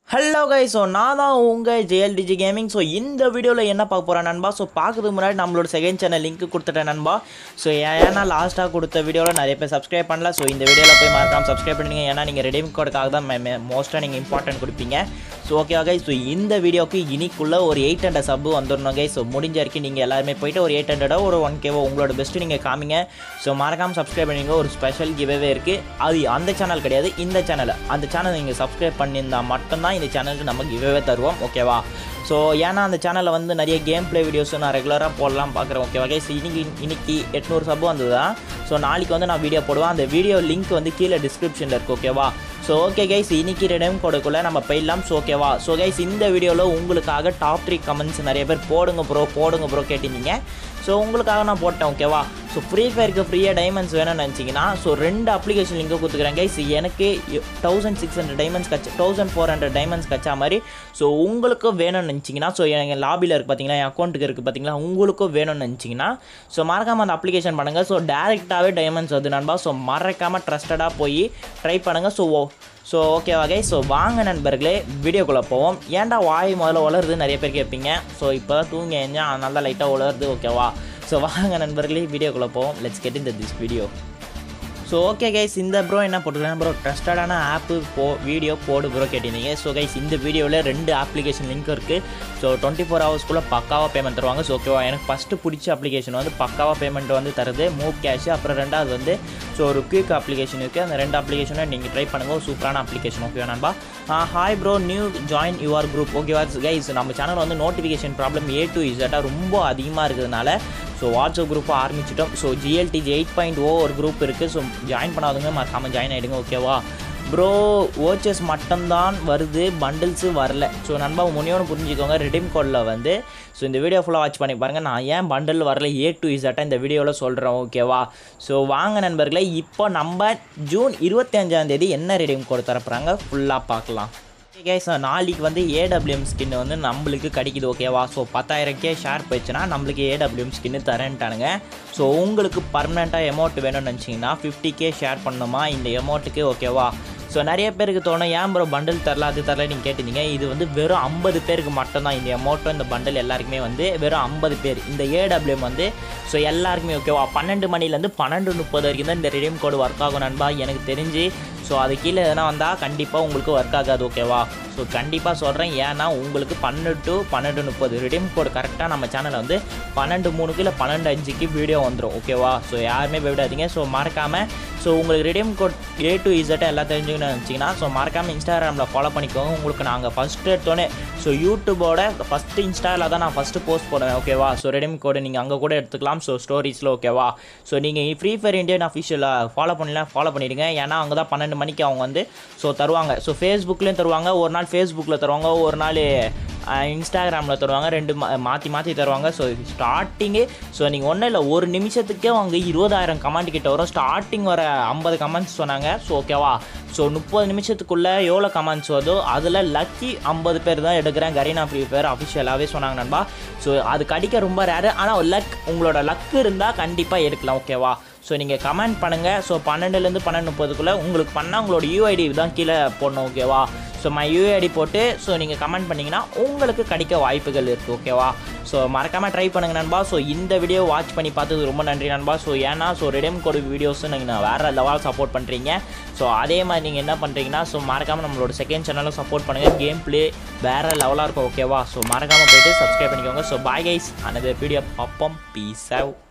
hello guy so நான் தான் உங்கள் ஜேஎல்டிஜி கேமிங் ஸோ இந்த வீடியோவில் என்ன பார்க்க போகிறேன் நண்பா ஸோ பார்க்கறதுக்கு முன்னாடி நம்மளோட செகண்ட் சேனல் லிங்க் கொடுத்துட்டேன் நண்பா ஸோ ஏன்னா லாஸ்ட்டாக கொடுத்த வீடியோவில் நிறைய பேர் சப்ஸ்கிரைப் பண்ணல ஸோ இந்த வீடியோவில் போய் மறக்காம சப்ஸ்கிரைப் பண்ணுங்க ஏன்னா நீங்கள் ரெடீம் கோடுக்காக தான் மோஸ்ட்டாக நீங்கள் இம்பார்ட்டன்ட் கொடுப்பீங்க ஸோ ஓகே கை ஸோ இந்த வீடியோக்கு இனிக்குள்ளே ஒரு எயிட் ஹண்ட்ரட் சப்பு வந்துடணும் கை ஸோ முடிஞ்ச வரைக்கும் நீங்கள் எல்லாருமே போயிட்டு ஒரு எயிட் ஹண்ட்ரடோ ஒரு ஒன் கேவோ உங்களோட பெஸ்ட்டு நீங்கள் காமிங்க ஸோ மறக்காமல் சப்ஸ்கிரைப் பண்ணுங்க ஒரு ஸ்பெஷல் கிவ்வே இருக்குது அது அந்த சேனல் கிடையாது இந்த சேனல் அந்த சேனல் நீங்கள் சப்ஸ்கிரைப் பண்ணியிருந்தா மட்டும்தான் இந்த சேனலுக்கு நம்ம கிவ்வே தருவோம் ஓகேவா ஸோ ஏன்னா அந்த சேனலில் வந்து நிறைய கேம் ப்ளே வீடியோஸ் நான் ரெகுலராக போடலாம் பார்க்குறேன் ஓகேவா கைஸ் இன்னைக்கு இன்னைக்கு எட்நூறு சப்பு வந்ததா ஸோ நாளைக்கு வந்து நான் வீடியோ போடுவேன் அந்த வீடியோ லிங்க் வந்து கீழே டிஸ்கிரிப்ஷனில் இருக்குது ஓகேவா ஸோ ஓகே கைஸ் இன்னைக்கு ரெடையும் கொடுக்கல நம்ம போயிடலாம் ஸோ ஓகேவா ஸோ கைஸ் இந்த வீடியோவில் உங்களுக்காக டாப் த்ரீ கமெண்ட்ஸ் நிறைய பேர் போடுங்க ப்ரோ போடுங்க ப்ரோ கேட்டிருந்தீங்க ஸோ உங்களுக்காக நான் போட்டேன் ஓகேவா ஸோ ஃப்ரீ ஃபயருக்கு ஃப்ரீயாக டைமண்ட்ஸ் வேணும்னு நினச்சிங்கன்னா ஸோ ரெண்டு அப்ளிகேஷன் லிங்க் கொடுத்துக்கிறேன் கைஸ் எனக்கு தௌசண்ட் சிக்ஸ் ஹண்ட்ரட் டைமண்ட்ஸ் கச்ச தௌசண்ட் ஃபோர் ஹண்ட்ரட் டைமண்ட்ஸ் கச்சா மாதிரி ஸோ உங்களுக்கும் வேணும்னு நினச்சிங்கன்னா ஸோ எங்கள் லாபியில் இருக்குது பார்த்தீங்களா என் அக்கௌண்ட்டுக்கு இருக்குது பார்த்தீங்களா உங்களுக்கும் வேணும்னு நினச்சிங்கன்னா ஸோ மறக்காமல் அந்த அப்ளிகேஷன் பண்ணுங்கள் ஸோ டேரெக்டாகவே டைமண்ட்ஸ் வந்து நண்பா ஸோ மறக்காமல் ட்ரஸ்டடாக போய் ட்ரை பண்ணுங்கள் ஸோ ஸோ ஓகே வகை ஸோ வாங்க நண்பர்களே வீடியோக்குள்ளே போவோம் ஏன்டா வாய் முதல்ல உலருது நிறைய பேர் கேட்பீங்க ஸோ இப்போ தான் தூங்க ஏஞ்சா அதனால தான் லைட்டாக உலருது ஓகேவா ஸோ வாங்க நண்பர்களே வீடியோக்குள்ளே போவோம் லெட்ஸ் கெட் இந்த this video so okay guys இந்த ப்ரோ என்ன போட்டுருக்கேன் ப்ரோ ட்ரஸ்டடான ஆப்பு போ வீடியோ போடு ப்ரோ கேட்டிருந்தீங்க ஸோ கைஸ் இந்த வீடியோவில் ரெண்டு அப்ளிகேஷன் லிங்க் இருக்குது ஸோ டுவெண்ட்டி ஃபோர் ஹவர்ஸ்க்குள்ளே பக்காவாக பேமெண்ட் தருவாங்க ஸோ ஓகேவா எனக்கு ஃபஸ்ட்டு பிடிச்ச அப்ளிகேஷன் வந்து பக்காவாக பேமெண்ட் வந்து தருது மூவ் கேஷ் அப்புறம் ரெண்டாவது வந்து ஸோ ஒரு குயிக் அப்ளிகேஷன் இருக்குது அந்த ரெண்டு அப்ளிகேஷனை நீங்கள் ட்ரை பண்ணுங்கள் ஒரு சூப்பரான அப்ளிகேஷன் ஓகேவா நண்பா hi bro new join your group ஓகேவா கைஸ் நம்ம சேனல் வந்து நோட்டிஃபிகேஷன் ப்ராப்ளம் ஏ டு இசட்டாக ரொம்ப அதிகமாக இருக்கிறதுனால ஸோ வாட்ஸ்அப் குரூப்பை ஆரம்பிச்சிட்டோம் so GLDG eight point O ஒரு குரூப் இருக்குது ஸோ ஜாயின் பண்ணாதவங்க மறக்காமல் ஜாயின் ஆகிடுங்க ஓகேவா ப்ரோ ஓச்சஸ் மட்டும்தான் வருது பண்டில்ஸு வரல ஸோ நண்பா முனியோன்னு புரிஞ்சுக்கோங்க ரிடீம் கோடில் வந்து ஸோ இந்த வீடியோ ஃபுல்லாக வாட்ச் பண்ணி பாருங்கள் நான் ஏன் பண்டில் வரல ஏ டு இசட்டாக இந்த வீடியோவில் சொல்கிறேன் ஓகேவா ஸோ வாங்க நண்பர்களே இப்போ நம்ம ஜூன் இருபத்தஞ்சாந்தேதி என்ன ரிடீம் கோட் தரப்புறாங்க ஃபுல்லாக பார்க்கலாம் கேஸ் நாளைக்கு வந்து ஏடபிள்யூஎம் ஸ்கின் வந்து நம்மளுக்கு கிடைக்குது ஓகேவா ஸோ பத்தாயிரம் கே ஷேர் போயிடுச்சுன்னா நம்மளுக்கு ஏடபிள்யூஎம் ஸ்கின்னு தரேன்ட்டானுங்க ஸோ உங்களுக்கு பர்மனெண்ட்டாக எமௌண்ட் வேணும்னு நினச்சிங்கன்னா ஃபிஃப்டி கே ஷேர் பண்ணணுமா இந்த எமௌண்ட்டுக்கு ஓகேவா ஸோ நிறைய பேருக்கு தோணும் ஏன் ப்ரோ பண்டில் தரல அது தரல நீங்கள் கேட்டிருந்தீங்க இது வந்து வெறும் ஐம்பது பேருக்கு மட்டும்தான் இந்த அமௌண்ட்டும் இந்த பண்டில் எல்லாருக்குமே வந்து வெறும் ஐம்பது பேர் இந்த ஏடபிள்யூஎம் வந்து ஸோ எல்லாருக்குமே ஓகேவா பன்னெண்டு மணிலேருந்து பன்னெண்டு முப்பது வரைக்கும் தான் இந்த ரெடீம் கோடு ஒர்க் ஆகும் நண்பா எனக்கு தெரிஞ்சு ஸோ அது கீழே எதனா வந்தால் கண்டிப்பாக உங்களுக்கு ஒர்க் ஆகாது ஓகேவா ஸோ கண்டிப்பாக சொல்கிறேன் ஏன்னா உங்களுக்கு பன்னெண்டு டு பன்னெண்டு முப்பது ரிடீம் கோடு கரெக்டாக நம்ம சேனலில் வந்து பன்னெண்டு மூணுக்கு இல்லை பன்னெண்டு அஞ்சுக்கு வீடியோ வந்துடும் ஓகேவா ஸோ யாருமே போய்விடாதீங்க ஸோ மறக்காமல் ஸோ உங்களுக்கு ரிடீம் கோட் ஏ டு இசட்டை எல்லாம் தெரிஞ்சுக்கணும்னு நினச்சிங்கன்னா ஸோ மறக்காமல் இன்ஸ்டாகிராமில் ஃபாலோ பண்ணிக்கோங்க உங்களுக்கு நாங்கள் ஃபஸ்ட்டு எடுத்தோன்னே ஸோ யூடியூபோட ஃபஸ்ட்டு இன்ஸ்டாவில் தான் நான் ஃபஸ்ட்டு போஸ்ட் போடுவேன் ஓகேவா ஸோ ரெடீம் கோடு நீங்கள் அங்கே கூட எடுத்துக்கலாம் ஸோ ஸ்டோரிஸில் ஓகேவா ஸோ நீங்கள் ஃப்ரீ ஃபயர் இந்தியன் அஃபிஷியலாக ஃபாலோ பண்ணலாம் ஃபாலோ பண்ணிடுங்க ஏன்னா அங்கே தான் பன்னெண்டு மணிக்கு அவங்க வந்து ஸோ தருவாங்க ஸோ ஃபேஸ்புக்லேயும் தருவாங்க ஒரு நாள் ஃபேஸ்புக்கில் தருவாங்க ஒரு நாள் இன்ஸ்டாகிராமில் தருவாங்க ரெண்டு மா மாற்றி மாற்றி தருவாங்க ஸோ ஸ்டார்டிங்கே ஸோ நீங்கள் ஒன்றும் இல்லை ஒரு நிமிஷத்துக்கே அவங்க இருபதாயிரம் கமெண்ட் கிட்ட வரும் ஸ்டார்டிங் வர ஐம்பது கமெண்ட்ஸ் சொன்னாங்க ஸோ ஓகேவா ஸோ முப்பது நிமிஷத்துக்குள்ளே எவ்வளோ கமெண்ட்ஸ் வருதோ அதில் லக்கி ஐம்பது பேர் தான் எடுக்கிறேன் கரீனா ஃப்ரீ ஃபயர் அஃபிஷியலாகவே சொன்னாங்க நண்பா ஸோ அது கடிக்க ரொம்ப ரேரு ஆனால் லக் உங்களோட லக் இருந்தால் கண்டிப்பாக எடுக்கலாம் ஓகேவா ஸோ நீங்கள் கமெண்ட் பண்ணுங்கள் ஸோ பன்னெண்டுலேருந்து பன்னெண்டு முப்பதுக்குள்ளே உங்களுக்கு பண்ணால் உங்களோட யூஐடி தான் கீழே போடணும் ஓகேவா ஸோ மை யூஐடி போட்டு ஸோ நீங்கள் கமெண்ட் பண்ணிங்கன்னா உங்களுக்கு கிடைக்க வாய்ப்புகள் இருக்குது ஓகேவா ஸோ மறக்காமல் ட்ரை பண்ணுங்கள் நண்பா ஸோ இந்த வீடியோ வாட்ச் பண்ணி பார்த்தது ரொம்ப நன்றி நண்பா ஸோ ஏன்னா ஸோ ரெடீம் கோடு வீடியோஸும் நீங்கள் வேறு லெவல் சப்போர்ட் பண்ணுறீங்க ஸோ அதே மாதிரி நீங்கள் என்ன பண்ணுறீங்கன்னா ஸோ மறக்காமல் நம்மளோட செகண்ட் சேனலும் சப்போர்ட் பண்ணுங்கள் கேம் ப்ளே வேறு லெவலாக இருக்கும் ஓகேவா ஸோ மறக்காமல் போயிட்டு சப்ஸ்கிரைப் பண்ணிக்கோங்க so bye guys another video பப்பம் பீஸ் ஆவ்